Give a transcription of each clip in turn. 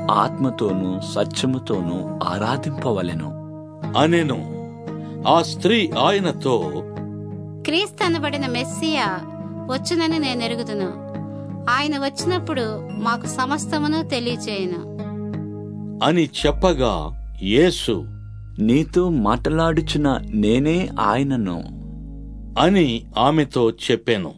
ఆత్మతోనూ సత్యముతోనూ ఆరాధింపవలెను అనెను ఆ స్త్రీ ఆయనతో క్రీస్తు అనబడిన మెస్సియా వచ్చునని నేను ఎరుగుదును ఆయన వచ్చినప్పుడు మాకు సమస్తమును తెలియచేయను అని చెప్పగా యేసు నీతో మాట్లాడుచున్న నేనే ఆయనను అని ఆమెతో చెప్పాను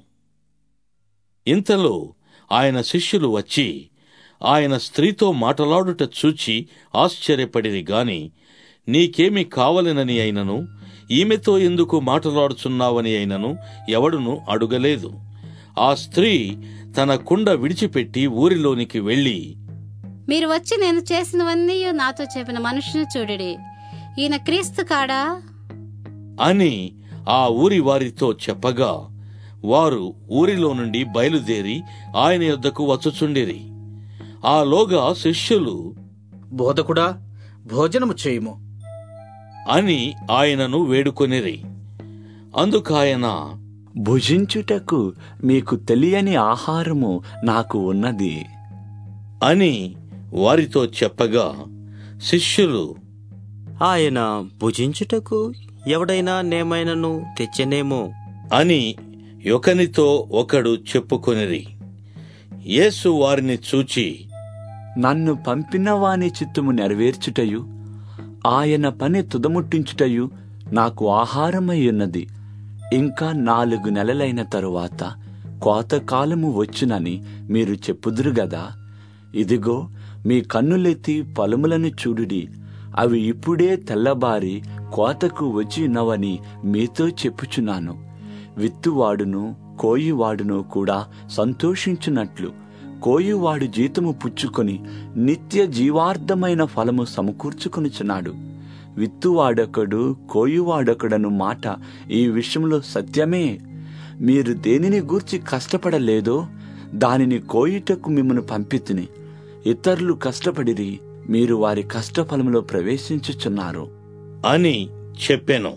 ఇంతలో ఆయన శిష్యులు వచ్చి ఆయన స్త్రీతో మాటలాడుట చూచి ఆశ్చర్యపడిరి గాని నీకేమి కావలెనని అయినను ఈమెతో ఎందుకు మాటలాడుచున్నావని అయినను ఎవడును అడుగలేదు ఆ స్త్రీ తన కుండ విడిచిపెట్టి ఊరిలోనికి వెళ్ళి మీరు వచ్చి నేను చేసినవన్నీ నాతో చెప్పిన మనుషుని చూడిడి ఈయన క్రీస్తు కాడా అని ఆ ఊరి వారితో చెప్పగా వారు ఊరిలో నుండి బయలుదేరి ఆయన యొద్దకు వచ్చుచుండిరి ఆలోగా శిష్యులు బోధకుడా భోజనము చేయుము అని ఆయనను వేడుకొనిరి అందుకాయన భుజించుటకు మీకు తెలియని ఆహారము నాకు ఉన్నది అని వారితో చెప్పగా శిష్యులు ఆయన భుజించుటకు ఎవడైనా నేమైనను తెచ్చనేమో అని ఒకనితో ఒకడు చెప్పుకొనిరి యేసు వారిని చూచి నన్ను పంపిన వాని చిత్తము నెరవేర్చుటయు ఆయన పని తుదముట్టించుటయు నాకు ఆహారమై ఉన్నది ఇంకా నాలుగు నెలలైన తరువాత కోతకాలము వచ్చునని మీరు చెప్పుదురు గదా ఇదిగో మీ కన్నులెత్తి పొలములను చూడుడి అవి ఇప్పుడే తెల్లబారి కోతకు వచ్చి ఉన్నవని మీతో చెప్పుచున్నాను విత్తువాడును కోయివాడును కూడా సంతోషించున్నట్లు కోయివాడు జీతము పుచ్చుకొని నిత్య జీవార్థమైన ఫలము సమకూర్చుకొనుచున్నాడు విత్తువాడొకడు కోయువాడొకడను మాట ఈ విషయంలో సత్యమే మీరు దేనిని గూర్చి కష్టపడలేదో దానిని కోయుటకు మిమ్మను పంపితిని ఇతరులు కష్టపడిరి మీరు వారి కష్టఫలములో ప్రవేశించుచున్నారు అని చెప్పెను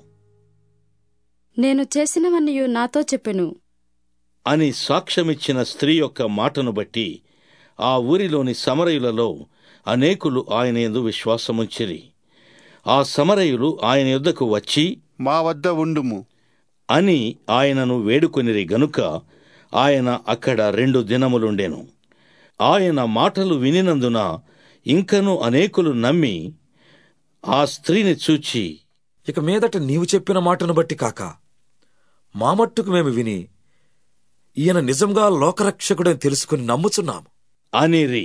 నేను చేసినవన్నీ నాతో చెప్పెను అని సాక్ష్యమిచ్చిన స్త్రీ యొక్క మాటను బట్టి ఆ ఊరిలోని సమరయులలో అనేకులు ఆయన యందు విశ్వాసముంచిరి ఆ సమరయులు ఆయన యొద్దకు వచ్చి మా వద్ద ఉండుము అని ఆయనను వేడుకొనిరి గనుక ఆయన అక్కడ రెండు దినములుండెను ఆయన మాటలు వినినందున ఇంకను అనేకులు నమ్మి ఆ స్త్రీని చూచి ఇక మీదట నీవు చెప్పిన మాటను బట్టి కాక మా మట్టుకు మేము విని ఈయన నిజంగా లోకరక్షకుడని తెలుసుకుని నమ్ముచున్నాము అనిరి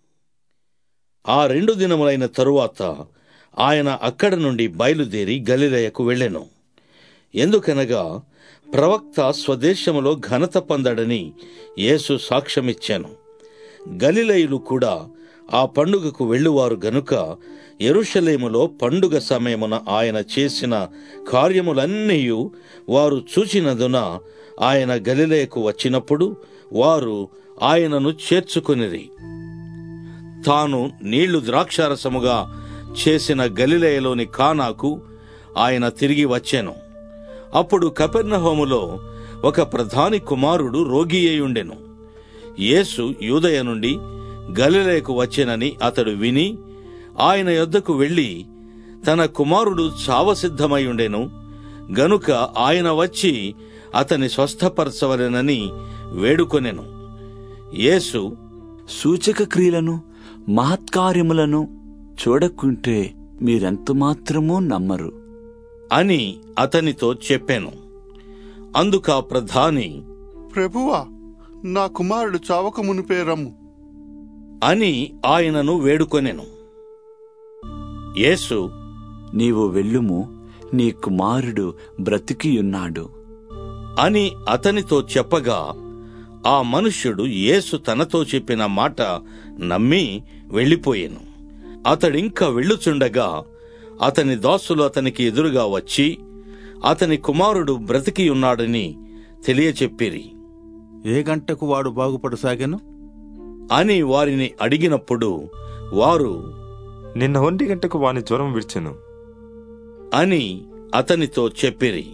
ఆ రెండు దినములైన తరువాత ఆయన అక్కడ నుండి బయలుదేరి గలిలయకు వెళ్ళెను ఎందుకనగా ప్రవక్త స్వదేశములో ఘనత పొందడని యేసు సాక్ష్యమిచ్చాను గలిలయులు కూడా ఆ పండుగకు వెళ్ళువారు గనుక ఎరుషలేములో పండుగ సమయమున ఆయన చేసిన కార్యములన్నీ వారు చూచినందున ఆయన గలిలయకు వచ్చినప్పుడు వారు ఆయనను చేర్చుకునిరి తాను నీళ్లు ద్రాక్షారసముగా చేసిన గలిలయలోని కానాకు ఆయన తిరిగి వచ్చాను అప్పుడు కపెర్నహోములో ఒక ప్రధాని కుమారుడు రోగి అయ్యుండెను యేసు యూదయ నుండి గలిలయకు వచ్చెనని అతడు విని ఆయన యొద్దకు వెళ్ళి తన కుమారుడు చావసిద్ధమై ఉండెను గనుక ఆయన వచ్చి అతని స్వస్థపరచవలెనని వేడుకొనెను యేసు సూచక క్రియలను మహత్కార్యములను చూడకుంటే మీరెంత మాత్రమూ నమ్మరు అని అతనితో చెప్పాను అందుక ప్రధాని ప్రభువా నా కుమారుడు చావక మునిపే రమ్ము అని ఆయనను వేడుకొనెను యేసు నీవు వెళ్ళుము నీ కుమారుడు బ్రతికియున్నాడు అని అతనితో చెప్పగా ఆ మనుష్యుడు యేసు తనతో చెప్పిన మాట నమ్మి వెళ్ళిపోయాను అతడింకా వెళ్ళుచుండగా అతని దాసులు అతనికి ఎదురుగా వచ్చి అతని కుమారుడు బ్రతికి ఉన్నాడని తెలియచెప్పిరి ఏ గంటకు వాడు బాగుపడసాగాను అని వారిని అడిగినప్పుడు వారు నిన్న ఒంటి గంటకు వాని జ్వరం విడిచెను అని అతనితో చెప్పిరి